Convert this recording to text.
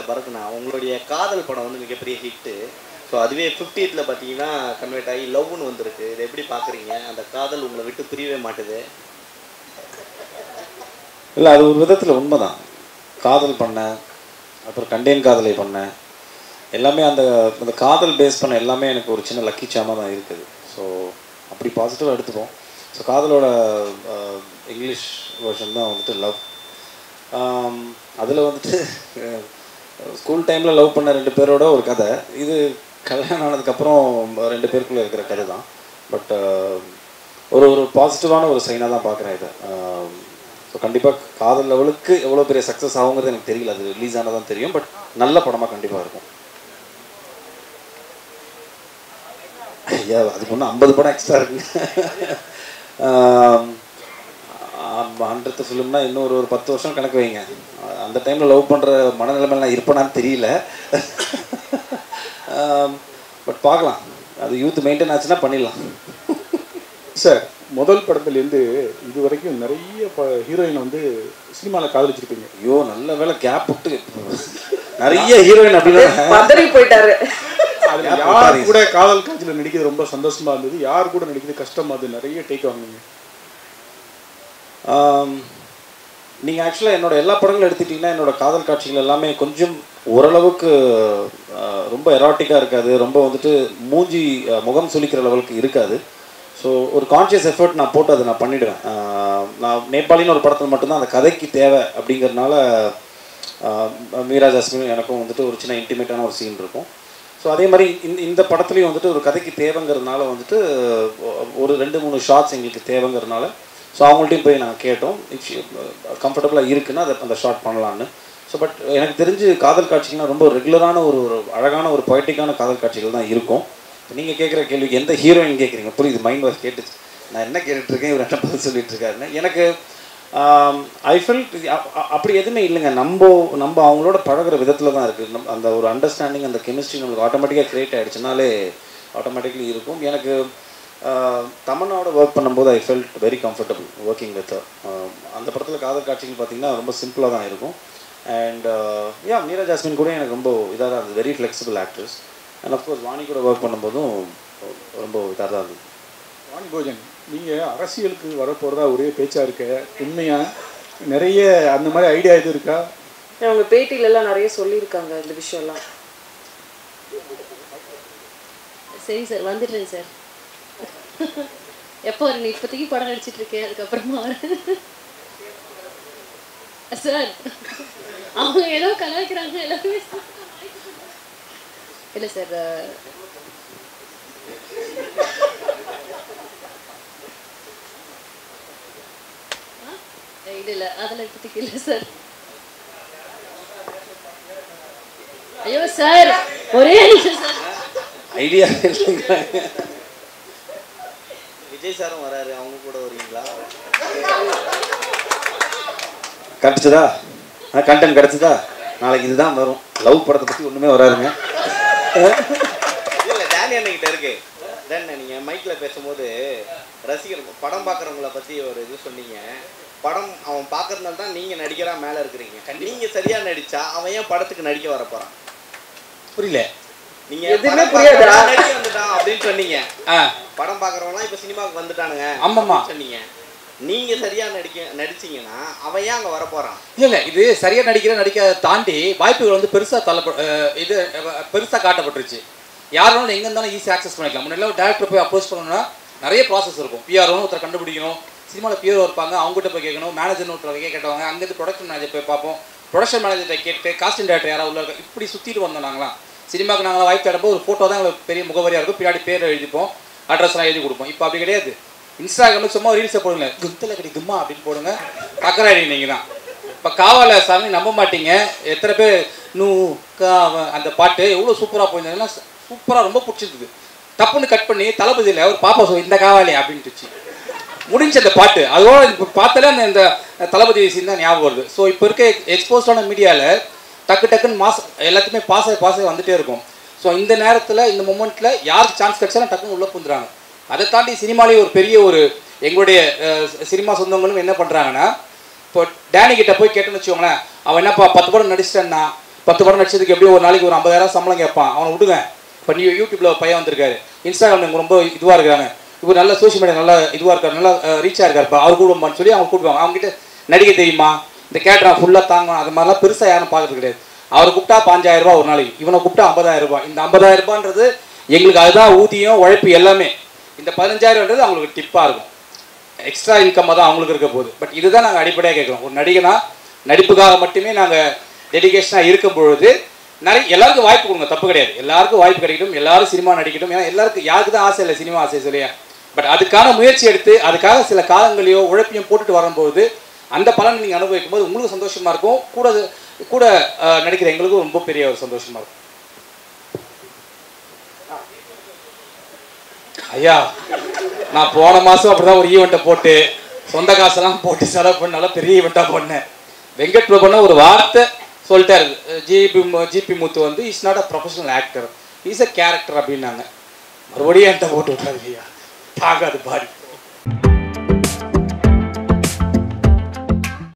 இல்லை பரத்னா உங்களுடைய காதல் படம் வந்து மிகப்பெரிய ஹிட்டு ஸோ அதுவே ஃபிஃப்டீத்தில் பார்த்தீங்கன்னா கன்வெர்ட் ஆகி லவ்னு வந்திருக்கு இதை எப்படி பார்க்குறீங்க அந்த காதல் உங்களை விட்டு பிரியவே மாட்டுது இல்லை அது ஒரு விதத்தில் உண்மைதான் காதல் பண்ணேன் அப்புறம் கண்டேன் காதலை பண்ணேன் எல்லாமே அந்த அந்த காதல் பேஸ் பண்ண எல்லாமே எனக்கு ஒரு சின்ன லக்கி சாமாக தான் இருக்குது ஸோ அப்படி பாசிட்டிவாக எடுத்துப்போம் ஸோ காதலோட அஹ், இங்கிலீஷ் வெர்ஷன் தான் வந்துட்டு லவ் அதில் வந்துட்டு ஸ்கூல் டைமில் லவ் பண்ண ரெண்டு பேரோட ஒரு கதை இது கல்யாணம் ஆனதுக்கப்புறம் ரெண்டு பேருக்குள்ளே இருக்கிற கதை தான் பட் ஒரு ஒரு பாசிட்டிவான ஒரு சைனாக தான் பார்க்குறேன் இதை ஸோ கண்டிப்பாக காதல் லெவலுக்கு எவ்வளோ பெரிய சக்ஸஸ் ஆகுங்கிறது எனக்கு தெரியல அது ரிலீஸ் ஆனதான் தெரியும் பட் நல்ல படமாக கண்டிப்பாக இருக்கும் ஐயா அதுக்கு ஒன்றும் ஐம்பது படம் எக்ஸ்ட்ரா இருக்கு ஹண்ட்ரட் ஃபிலிம்னா இன்னும் ஒரு ஒரு பத்து வருஷம் கணக்கு வைங்க அந்த டைமில் லவ் பண்ணுற மனநிலைமைலாம் இருப்பேனான்னு தெரியல பட் பார்க்கலாம் அது யூத் மெயின்டைன் ஆச்சுன்னா பண்ணிடலாம் சார் முதல் படத்துலேருந்து இது வரைக்கும் நிறைய ப ஹீரோயின் வந்து சினிமாவில் காதலிச்சிருப்பீங்க ஐயோ நல்ல வேலை கேப் விட்டு நிறைய ஹீரோயின் அப்படின்னா பதறி போயிட்டாரு அதில் யார் யார் பாத்தீங்க? கூட காதல் காட்சியில் நடிக்கிறது ரொம்ப சந்தோஷமா இருந்தது யார் கூட நடிக்கிறது கஷ்டமா இருந்தது நிறைய டேக் வாங்குனீங்க நீங்கள் ஆக்சுவலாக என்னோட எல்லா படங்களும் எடுத்துக்கிட்டிங்கன்னா என்னோட காதல் காட்சிகள் எல்லாமே கொஞ்சம் ஓரளவுக்கு ஆஹ், ரொம்ப எராட்டிக்காக இருக்காது ரொம்ப வந்துட்டு மூஞ்சி ஆஹ், முகம் சுளிக்கிற லெவலுக்கு இருக்காது ஸோ ஒரு கான்ஷியஸ் எஃபர்ட் நான் போட்டு அதை நான் பண்ணிவிடுவேன் நான் நேபாளின்னு ஒரு படத்தில் மட்டும்தான் அந்த கதைக்கு தேவை அப்படிங்கிறதுனால ஆஹ், மீரா ஜாஸ்மின் எனக்கும் வந்துட்டு ஒரு சின்ன இன்டிமேட்டான ஒரு சீன் இருக்கும் ஸோ அதே மாதிரி இந்த இந்த படத்துலையும் வந்துட்டு ஒரு கதைக்கு தேவைங்கிறதுனால வந்துட்டு ஒரு ரெண்டு மூணு ஷார்ட்ஸ் எங்களுக்கு தேவைங்கிறதுனால ஸோ அவங்கள்ட்டையும் போய் நாங்கள் கேட்டோம் கம்ஃபர்டபுளாக இருக்குன்னா அதை அந்த ஷார்ட் பண்ணலான்னு ஸோ பட் எனக்கு தெரிஞ்சு காதல் காட்சிகள்லாம் ரொம்ப ரெகுலரான ஒரு ஒரு அழகான ஒரு பொய்டிக்கான காதல் காட்சிகள் தான் இருக்கும் நீங்கள் கேட்குற கேள்விக்கு எந்த ஹீரோயின் கேட்குறீங்க புரியுது மைண்ட் வாஷ் கேட்டுச்சு நான் என்ன கேட்டுட்டு இருக்கேன் இவர் என்ன பதில் சொல்லிட்டு இருக்காருன்னு எனக்கு ஐ ஃபெல் அப்படி எதுவுமே இல்லைங்க நம்ம நம்ம அவங்களோட பழகுற விதத்தில் தான் இருக்குது நம் அந்த ஒரு அண்டர்ஸ்டாண்டிங் அந்த கெமிஸ்ட்ரி நம்மளுக்கு ஆட்டோமேட்டிக்காக க்ரியேட் ஆகிடுச்சுனாலே ஆட்டோமேட்டிக்லி இருக்கும் எனக்கு ஆஹ், தமன்னாவோட ஒர்க் பண்ணும்போது I felt very comfortable working with அந்த படத்தில் காதல் காட்சிகள் பார்த்தீங்கன்னா ரொம்ப சிம்பிளாக தான் இருக்கும் அண்ட் யா மீரா ஜாஸ்மின் கூட எனக்கு ரொம்ப இதாக தான் இருந்தது very flexible actress and of course Vani கூட ஒர்க் பண்ணும்போதும் ரொம்ப இதாக தான் இருந்தது வாணி போஜன் நீங்கள் அரசியலுக்கு வரப்போகிறதா ஒரே பேச்சா இருக்க உண்மையா நிறைய அந்த மாதிரி ஐடியா எதுவும் இருக்கா அவங்க பேட்டியில எல்லாம் நிறைய சொல்லியிருக்காங்க இந்த விஷயம்லாம் சரி சார் வந்துடுறேன் சார் எப்போ வரணும் இப்போதைக்கு படம் நடிச்சிட்டு இருக்கேன் அதுக்கப்புறமா வரேன் சார் அவங்க ஏதோ கலாய்க்கிறாங்க எல்லாருமே இல்லை சார் இல்லை இல்லை அதெல்லாம் இப்போதைக்கு இல்லை சார் ஐயோ சார் ஒரே நிமிஷம் சார் ஐடியா இல்லைங்கிறாங்க விஜய் சாரும் வராரு அவங்க கூட வருவீங்களா கிடச்சிதா கண்டென்ட் கிடச்சிதா நாளைக்கு இதுதான் வரும் லவ் படத்தை பற்றி ஒன்றுமே வராதுங்க இல்லை டேனி அண்ணன்கிட்ட இருக்கு டேன் நீங்கள் மைக்கில் பேசும்போது ரசிகர் படம் பார்க்குறவங்கள பற்றி ஒரு இது சொன்னீங்க படம் அவன் பார்க்கறதுனால தான் நீங்கள் நடிகரா மேலே இருக்கிறீங்க நீங்கள் சரியாக நடிச்சா அவன் ஏன் படத்துக்கு நடிக்க வர போகிறான் புரியல நீங்க எதுவுமே படம் புரியாதா? பார்க்கறவன் நடிக்க வந்துட்டான் அப்படின்னு சொன்னீங்க ஆ படம் பார்க்குறவங்களாம் இப்போ சினிமாவுக்கு வந்துட்டானுங்க ஆமாம்மா. அப்படின்னு சொன்னீங்க நீங்க சரியா நடிக்க நடிச்சீங்கன்னா அவன் ஏன் அங்க வர போறான் இல்ல இல்ல இது சரியா நடிக்கிற நடிக்க தாண்டி வாய்ப்புகள் வந்து பெருசா தள்ள இது அஹ், பெருசா காட்டப்பட்டுருச்சு யார் வேணாலும் எங்க இருந்தாலும் ஈஸி ஆக்சஸ் பண்ணிக்கலாம் முன்னாடி டேரக்டர் போய் அப்ரோச் பண்ணணும்னா நிறைய ப்ராசஸ் இருக்கும் பிஆர்ஓன்னு ஒருத்தர் கண்டுபிடிக்கணும் சினிமாவில் பிஆர்ஓ இருப்பாங்க அவங்ககிட்ட போய் கேட்கணும் மேனேஜர்னு ஒருத்தர் கேட்கட்டவங்க அங்கேருந்து ப்ரொடக்ஷன் மேனேஜர் போய் பார்ப்போம் ப்ரொடக்ஷன் மேனேஜர்கிட்ட கேட்டு காஸ்டிங் டேரக்டர் யாராவது உள்ள இருக்கா இப்படி சுற்றிட்டு வந்தோம் நாங்களாம் சினிமாவுக்கு நாங்கள் வாய்ப்பு தேடும்போது ஒரு ஃபோட்டோ தான் எங்களுக்கு பெரிய முகவரியாக இருக்கும் பின்னாடி பேர் எழுதிப்போம் அட்ரஸ்லாம் எழுதி கொடுப்போம் இப்போ அப்படி கிடையாது இன்ஸ்டாகிராமில் சும்மா ரீல்ஸை போடுங்க குத்தில் கடி கும்மா அப்படின்னு போடுங்க டக்கராடி நீங்கள் தான் இப்போ காவால சாமி நம்ப மாட்டீங்க எத்தனை பேர் நூ காவ அந்த பாட்டு எவ்வளோ சூப்பராக போயிருந்ததுன்னா சூப்பராக ரொம்ப பிடிச்சிருந்தது டப்புன்னு கட் பண்ணி தளபதியில் ஒரு பாப்பா சொல் இந்த காவாலி அப்படின்ட்டுச்சு முடிஞ்ச அந்த பாட்டு அதோட இப்போ பார்த்தாலே அந்த இந்த தளபதி சீன் தான் ஞாபகம் வருது ஸோ இப்போ இருக்க எக்ஸ்போஸ்டான மீடியாவில் டக்கு டக்குன்னு மாஸ் எல்லாத்துக்குமே பாஸ் ஆகி பாஸ் ஆகி வந்துட்டே இருக்கும் ஸோ இந்த நேரத்தில் இந்த மூமெண்ட்டில் யாருக்கு சான்ஸ் கிடைச்சாலும் டக்குன்னு உள்ளே புந்துறாங்க அதை தாண்டி சினிமாலேயே ஒரு பெரிய ஒரு எங்களுடைய அஹ், சினிமா சொந்தங்களும் என்ன பண்ணுறாங்கன்னா இப்போ டேனி கிட்ட போய் கேட்டோன்னு வச்சுக்கோங்களேன் அவன் என்னப்பா பத்து படம் நடிச்சிட்டேன்னா பத்து படம் நடிச்சதுக்கு எப்படியும் ஒரு நாளைக்கு ஒரு ஐம்பதாயிரம் சம்பளம் கேட்பான் அவனை விடுங்க இப்போ நீ யூடியூப்ல ஒரு பையன் வந்திருக்காரு இன்ஸ்டாகிராம் எனக்கு ரொம்ப இதுவாக இருக்கிறாங்க இவர் நல்ல சோஷியல் மீடியா நல்லா இதுவாக இருக்காரு நல்லா ரீச்சாக இருக்காருப்பா அவர் கூடுவான்னு சொல்லி அவங்க கூப்பிடுவாங்க அவங்க கிட்ட நடிக்க தெரியுமா இந்த கேட்டரா ஃபுல்லாக தாங்க அது மாதிரிலாம் பெருசாக யாரும் பார்க்கறது கிடையாது அவர் கூப்பிட்டா பாஞ்சாயிரம் ரூபாய் ஒரு நாளைக்கு இவனை கூப்பிட்டா ஐம்பதாயிரம் ரூபாய் இந்த ஐம்பதாயிரம் ரூபான்றது எங்களுக்கு அதுதான் ஊதியம் உழைப்பு எல்லாமே இந்த பதினஞ்சாயிரம்ன்றது அவங்களுக்கு டிப்பாக இருக்கும் எக்ஸ்ட்ரா இன்கம் தான் அவங்களுக்கு இருக்க போகுது பட் இதுதான் நாங்கள் அடிப்படையாக கேட்குறோம் ஒரு நடிகனா நடிப்புக்காக மட்டுமே நாங்கள் டெடிகேஷனாக இருக்கும் பொழுது நிறைய எல்லாருக்கும் வாய்ப்பு கொடுங்க தப்பு கிடையாது எல்லாருக்கும் வாய்ப்பு கிடைக்கட்டும் எல்லாரும் சினிமா நடிக்கட்டும் ஏன்னா எல்லாருக்கும் யாருக்கு தான் ஆசை இல்லை சினிமா ஆசை சொல்லியா பட் அதுக்கான முயற்சி எடுத்து அதுக்காக சில காலங்களையோ உழைப்பையும் போட்டுட்டு வரும்போது அந்த பலனை நீங்கள் அனுபவிக்கும் போது உங்களுக்கு சந்தோஷமா இருக்கும் கூட கூட அஹ், நடிக்கிற எங்களுக்கும் ரொம்ப பெரிய ஒரு சந்தோஷமா இருக்கும் ஐயா நான் போன மாதம் அப்படிதான் ஒரு ஈவெண்ட்டை போட்டு சொந்த காசெல்லாம் போட்டு செலவு பண்ணி நல்லா பெரிய ஈவெண்ட்டாக பண்ணேன் வெங்கட் பிரபுனா ஒரு வார்த்தை சொல்லிட்டாரு ஜிபி ஜிபி முத்து வந்து is not a professional actor is a character அப்படின்னாங்க மறுபடியும் என்கிட்ட போட்டு விட்டாரு ஐயா தாங்காது பாடி